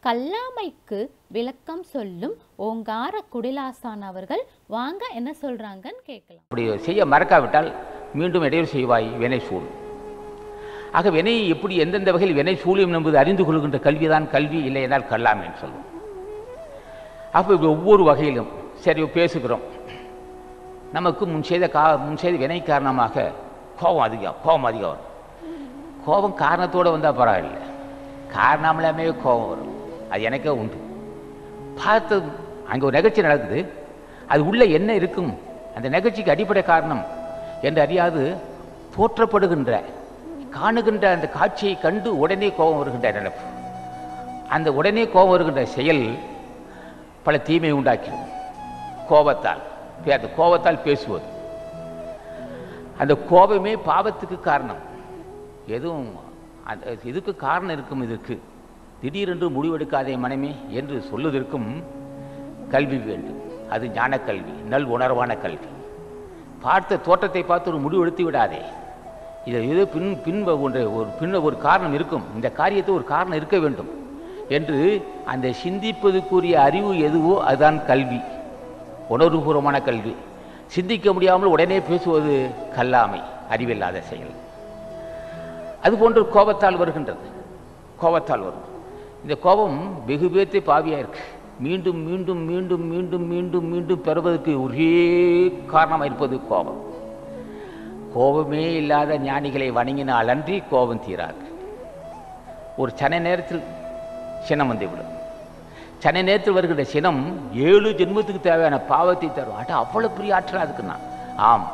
கல்லாமைக்கு விளக்கம் சொல்லும் ஓங்கார குடிலாசான் அவர்கள் வாங்க என்ன சொல்றாங்கன்னு கேட்கலாம் அப்படி செய்ய மறக்காவிட்டால் மீண்டும் இடையூறு செய்வாய் வினை சூழ் ஆக வினை எப்படி எந்தெந்த வகையில் வினை சூழியம் என்பது அறிந்து கொள்கின்ற கல்விதான் கல்வி இல்லை என்றால் கல்லாமைன்னு சொல்லுவோம் அப்போ இப்படி ஒவ்வொரு வகையிலும் சரி பேசுகிறோம் நமக்கு முன் செய்த கா முன் செய்த வினை காரணமாக கோபம் அதிகம் கோபம் அதிகம் வரும் கோபம் காரணத்தோடு வந்தால் பரவாயில்லை காரணம் இல்லாமே கோபம் வரும் அது எனக்கே உண்டு பார்த்து அங்கே ஒரு நிகழ்ச்சி நடக்குது அது உள்ள என்ன இருக்கும் அந்த நிகழ்ச்சிக்கு அடிப்படை காரணம் என்று அறியாது போற்றப்படுகின்ற காணுகின்ற அந்த காட்சியை கண்டு உடனே கோபம் வருகின்ற நினைப்பு அந்த உடனே கோபம் வருகின்ற செயல் பல தீமை உண்டாக்கிடும் கோபத்தால் பே- அந்த கோபத்தால் பேசுவது அந்த கோபமே பாவத்துக்கு காரணம் எதுவும் அந்த இதுக்கு காரணம் இருக்கும் இதற்கு திடீரென்று முடிவெடுக்காதே மனமே என்று சொல்லுவதற்கும் கல்வி வேண்டும் அது ஞான கல்வி நல் உணர்வான கல்வி பார்த்த தோற்றத்தை பார்த்து ஒரு முடிவு எடுத்து விடாதே இதை ஏதோ பின் பின்ப ஒன்று ஒரு பின்ன ஒரு காரணம் இருக்கும் இந்த காரியத்தை ஒரு காரணம் இருக்க வேண்டும் என்று அந்த சிந்திப்பதுக்குரிய அறிவு எதுவோ அதுதான் கல்வி உணர்வுபூர்வமான கல்வி சிந்திக்க முடியாமல் உடனே பேசுவது கல்லாமை அறிவில்லாத செயல் அதுபோன்று கோபத்தால் வருகின்றது கோபத்தால் வரும் இந்த கோபம் வெகு பேர்த்தை பாவியாக இருக்கு மீண்டும் மீண்டும் மீண்டும் மீண்டும் மீண்டும் மீண்டும் பெறுவதற்கு ஒரே காரணமாக இருப்பது கோபம் கோபமே இல்லாத ஞானிகளை வணங்கினால் அன்றி கோபம் தீராது ஒரு சன நேரத்தில் சினம் வந்துவிடும் சன நேரத்தில் வருகின்ற சினம் ஏழு ஜென்மத்துக்கு தேவையான பாவத்தை தரும் அட அவ்வளவு பெரிய ஆற்றல் அதுக்குன்னா ஆம்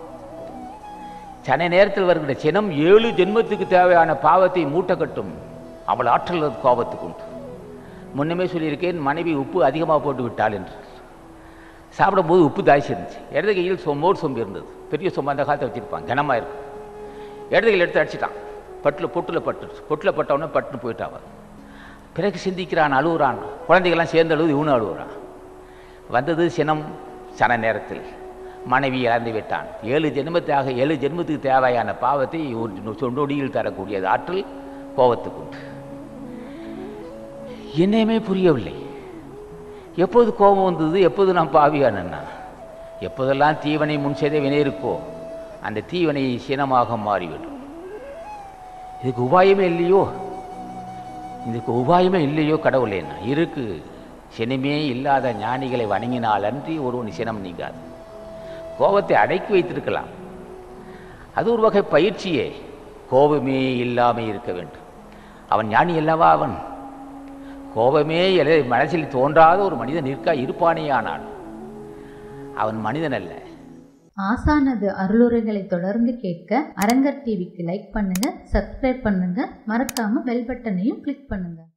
சன நேரத்தில் வருகின்ற சினம் ஏழு ஜென்மத்துக்கு தேவையான பாவத்தை மூட்டை கட்டும் அவள் ஆற்றல் அது கோபத்துக்கு உண்டு முன்னமே சொல்லியிருக்கேன் மனைவி உப்பு அதிகமாக போட்டு விட்டாள் என்று சாப்பிடும்போது உப்பு தாய்ச்சி இருந்துச்சு இடது கையில் சொ மோர் சொம்பு இருந்தது பெரிய சொம்பு அந்த காலத்தை வச்சுருப்பாங்க கனமாக இருக்கும் இடது கையில் எடுத்து அடிச்சிட்டான் பட்டில் பொட்டில் பட்டு பொட்டில் பட்டவொடனே பட்டுன்னு போயிட்டான் பிறகு சிந்திக்கிறான் அழுகுறான் குழந்தைகள்லாம் சேர்ந்து அழுது இவனும் அழுகுறான் வந்தது சினம் சன நேரத்தில் மனைவி இழந்து விட்டான் ஏழு ஜென்மத்தாக ஏழு ஜென்மத்துக்கு தேவையான பாவத்தை ஒரு நொடியில் தரக்கூடியது ஆற்றல் கோபத்துக்கு உண்டு என்னையுமே புரியவில்லை எப்போது கோபம் வந்தது எப்போது நான் பாவியானேன்னா எப்போதெல்லாம் தீவனை முன் செய்த வினை இருக்கோ அந்த தீவனை சினமாக மாறிவிடும் இதுக்கு உபாயமே இல்லையோ இதுக்கு உபாயமே இல்லையோ கடவுளேன்னா இருக்கு சினமே இல்லாத ஞானிகளை வணங்கினால் அன்றி ஒருவன் சினம் நீங்காது கோபத்தை அடக்கி வைத்திருக்கலாம் அது ஒரு வகை பயிற்சியே கோபமே இல்லாமல் இருக்க வேண்டும் அவன் ஞானி அல்லவா அவன் கோபமே எல- மனசில் தோன்றாத ஒரு மனிதன் நிற்கா இருப்பானேயானான் அவன் மனிதன் அல்ல ஆசானது அருளுரைகளை தொடர்ந்து கேட்க அரங்கர் டிவிக்கு லைக் பண்ணுங்க சப்ஸ்கிரைப் பண்ணுங்க மறக்காம பெல் பட்டனையும் கிளிக் பண்ணுங்க